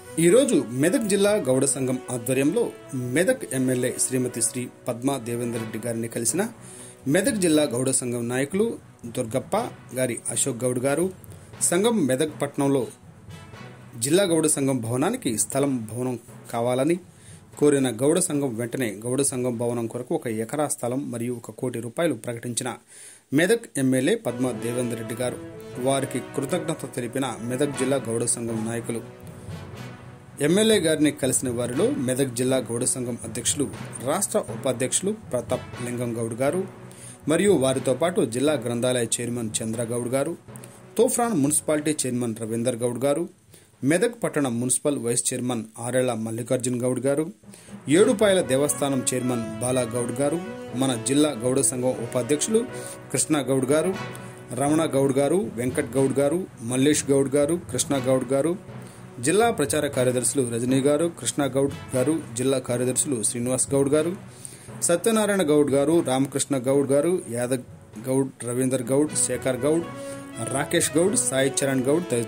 ఈరోజు మెదక్ జిల్లా గౌడ సంఘం ఆధ్వర్యంలో మెదక్ ఎమ్మెల్యే శ్రీమతి శ్రీ పద్మా దేవేందర్ రెడ్డి గారిని కలిసిన మెదక్ జిల్లా గౌడ సంఘం నాయకులు దుర్గప్ప గారి అశోక్ గౌడ్ గారు సంఘం మెదక్ పట్టణంలో జిల్లా గౌడ సంఘం భవనానికి స్థలం భవనం కావాలని కోరిన గౌడ సంఘం వెంటనే గౌడ సంఘం భవనం కొరకు ఒక ఎకరా స్థలం మరియు ఒక కోటి రూపాయలు ప్రకటించిన మెదక్ ఎమ్మెల్యే పద్మా దేవేందర్ రెడ్డి గారు వారికి కృతజ్ఞత తెలిపిన మెదక్ జిల్లా గౌడ సంఘం నాయకులు ఎమ్మెల్యే గారిని కలిసిన వారిలో మెదక్ జిల్లా గౌడ సంఘం అధ్యక్షులు రాష్ట్ర ఉపాధ్యక్షులు ప్రతాప్ లింగం గౌడ్ గారు మరియు వారితో పాటు జిల్లా గ్రంథాలయ చైర్మన్ చంద్రగౌడ్ గారు తోఫ్రాన్ మున్సిపాలిటీ చైర్మన్ రవీందర్ గౌడ్ గారు మెదక్ పట్టణ మున్సిపల్ వైస్ చైర్మన్ ఆరేళ్ల మల్లికార్జున్ గౌడ్ గారు ఏడుపాయల దేవస్థానం చైర్మన్ బాలా గౌడ్ గారు మన జిల్లా గౌడ సంఘం ఉపాధ్యక్షులు కృష్ణ గౌడ్ గారు రమణ గౌడ్ గారు వెంకట్ గౌడ్ గారు మల్లేష్ గౌడ్ గారు కృష్ణ గౌడ్ గారు జిల్లా ప్రచార కార్యదర్శులు రజనీ గారు కృష్ణ గౌడ్ గారు జిల్లా కార్యదర్శులు శ్రీనివాస్ గౌడ్ గారు సత్యనారాయణ గౌడ్ గారు రామకృష్ణ గౌడ్ గారు యాదవ్ గౌడ్ రవీందర్ గౌడ్ శేఖర్ గౌడ్ రాకేష్ గౌడ్ సాయి చరణ్ గౌడ్ తదితరులు